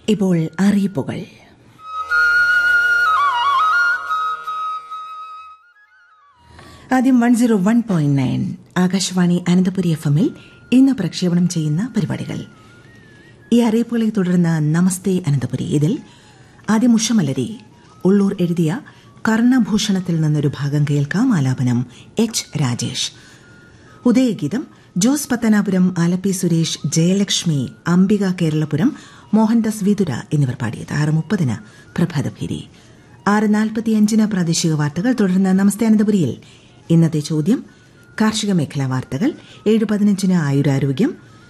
ഇപ്പോൾ അറിയിപ്പുകൾ ആദ്യം one zero one point nine Akashvani Ananthapuri F എമ്മിൽ ഇന്ന് പ്രക്ഷേപണം ചെയ്യുന്ന പരിപാടികൾ ഈ അറിയിപ്പുകളെ തുടർന്ന് നമസ്തേ അനന്തപുരി ഇതിൽ ആദ്യം ഉഷമലരി ഉള്ളൂർ എഴുതിയ കർണഭൂഷണത്തിൽ നിന്നൊരു ഭാഗം കേൾക്കാം ആലാപനം എച്ച് രാജേഷ് ഉദയഗീതം ജോസ് പത്തനാപുരം ആലപ്പി സുരേഷ് ജയലക്ഷ്മി അംബിക കേരളപുരം മോഹൻദാസ് വിതുര എന്നിവർ പാടിയത് ആറ് മുപ്പതിന് പ്രഭാതഭേരി ആറ് നാൽപ്പത്തിയഞ്ചിന് പ്രാദേശിക വാർത്തകൾ തുടർന്ന് നമസ്തേ അനന്തപുരിയിൽ ഇന്നത്തെ ചോദ്യം കാർഷിക മേഖലാ വാർത്തകൾ ഏഴ് പതിനഞ്ചിന് ആയുരാരോഗ്യം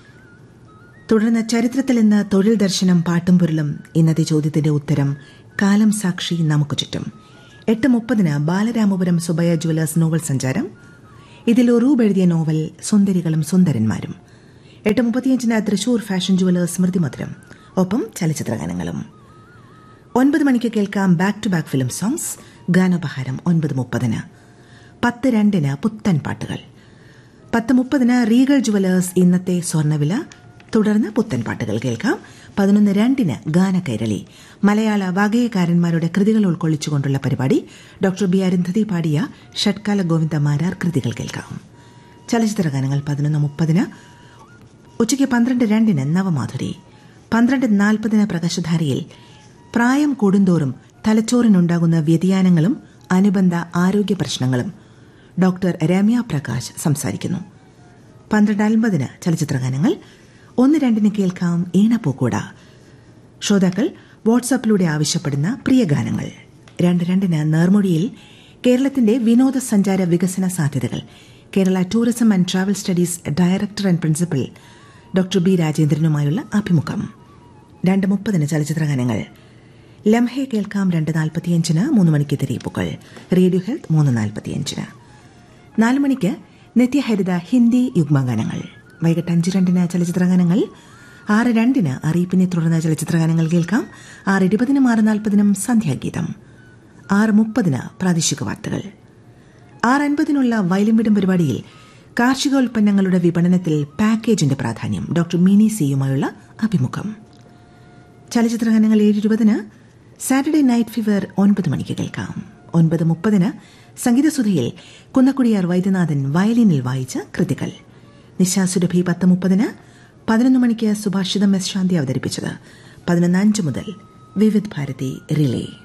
തുടർന്ന് ചരിത്രത്തിൽ ഇന്ന് തൊഴിൽ ദർശനം പാട്ടും പൊരുളും ഇന്നത്തെ ചോദ്യത്തിന്റെ ഉത്തരം കാലം സാക്ഷി നമുക്ക് ചുറ്റും എട്ട് മുപ്പതിന് ബാലരാമപുരം സുബയ ജുവലേഴ്സ് നോവൽ സഞ്ചാരം ഇതിൽ ഒറൂബ് എഴുതിയ നോവൽ സുന്ദരികളും സുന്ദരന്മാരും എട്ട് മുപ്പത്തിയഞ്ചിന് തൃശൂർ ഫാഷൻ ജുവലേഴ്സ് സ്മൃതി മധുരം ഒപ്പം ചലച്ചിത്രഗാനങ്ങളും ഒൻപത് മണിക്ക് കേൾക്കാം back to back film songs ഗാനോപഹാരം ഒൻപത് മുപ്പതിന് പത്ത് രണ്ടിന് പുത്തൻ പാട്ടുകൾ പത്ത് മുപ്പതിന് റീഗൽ ജുവലേഴ്സ് ഇന്നത്തെ സ്വർണ്ണവില തുടർന്ന് പുത്തൻ പാട്ടുകൾ കേൾക്കാം പതിനൊന്ന് രണ്ടിന് ഗാനകൈരളി മലയാള വാഗയകാരന്മാരുടെ കൃതികൾ ഉൾക്കൊള്ളിച്ചുകൊണ്ടുള്ള പരിപാടി ഡോക്ടർ ബി അരുന്ധതി പാടിയ ഷട്കാല ഗോവിന്ദ മാരാർ കൃതികൾ കേൾക്കാം ചലച്ചിത്ര ഗാനങ്ങൾ പതിനൊന്ന് മുപ്പതിന് ഉച്ചയ്ക്ക് പന്ത്രണ്ട് രണ്ടിന് നവമാധുരി പന്ത്രണ്ട് നാൽപ്പതിന് പ്രകാശധാരയിൽ പ്രായം കൂടുന്തോറും തലച്ചോറിനുണ്ടാകുന്ന വ്യതിയാനങ്ങളും അനുബന്ധ ആരോഗ്യ പ്രശ്നങ്ങളും ഡോക്ടർ രമ്യ പ്രകാശ് സംസാരിക്കുന്നു പന്ത്രണ്ട് അൻപതിന് ചലച്ചിത്രഗാനങ്ങൾ ഒന്ന് രണ്ടിന് കേൾക്കാം ഈണപ്പൂക്കൂട ശ്രോതാക്കൾ വാട്സാപ്പിലൂടെ ആവശ്യപ്പെടുന്ന പ്രിയ ഗാനങ്ങൾ രണ്ട് രണ്ടിന് നേർമൊഴിയിൽ കേരളത്തിന്റെ വിനോദസഞ്ചാര വികസന സാധ്യതകൾ Kerala tourism and travel studies director and principal doctor B രാജേന്ദ്രനുമായുള്ള അഭിമുഖം രണ്ട് മുപ്പതിന് ചലച്ചിത്രഗാനങ്ങൾ ലംഹെ കേൾക്കാം രണ്ട് നാൽപ്പത്തിയഞ്ചിന് മൂന്ന് മണിക്ക് തിരിയിപ്പുകൾ റേഡിയോ ഹെൽത്ത് മൂന്ന് നാൽപ്പത്തിയഞ്ചിന് നാല് മണിക്ക് നിത്യഹരിത ഹിന്ദി യുഗ്മഗാനങ്ങൾ വൈകിട്ട് അഞ്ച് രണ്ടിന് ചലച്ചിത്രഗാനങ്ങൾ ആറ് രണ്ടിന് അറിയിപ്പിനെ തുടർന്ന് ചലച്ചിത്രഗാനങ്ങൾ കേൾക്കാം ആറ് ഇരുപതിനും ആറ് നാൽപ്പതിനും സന്ധ്യാഗീതം ആറ് മുപ്പതിന് പ്രാദേശിക വാർത്തകൾ ആറ് അൻപതിനുള്ള വയലിംവിടും പരിപാടിയിൽ കാർഷികോൽപ്പന്നങ്ങളുടെ വിപണനത്തിൽ പാക്കേജിന്റെ പ്രാധാന്യം ഡോക്ടർ മിനി സിയുമായുള്ള അഭിമുഖം ചലച്ചിത്രഗാനങ്ങൾ ഏഴ് ഇരുപതിന് സാറ്റർഡേ നൈറ്റ് ഫീവർ ഒൻപത് മണിക്ക് കേൾക്കാം ഒൻപത് മുപ്പതിന് സംഗീതസുധയിൽ കുന്നക്കുടിയാർ വൈദ്യനാഥൻ വയലിനിൽ വായിച്ച കൃതികൾ നിശാസുരഭി പത്ത് മുപ്പതിന് പതിനൊന്ന് മണിക്ക് സുഭാഷിതം എസ് ശാന്തി അവതരിപ്പിച്ചത് പതിനൊന്ന് അഞ്ച് മുതൽ വിവിധ് ഭാരതി റിലേ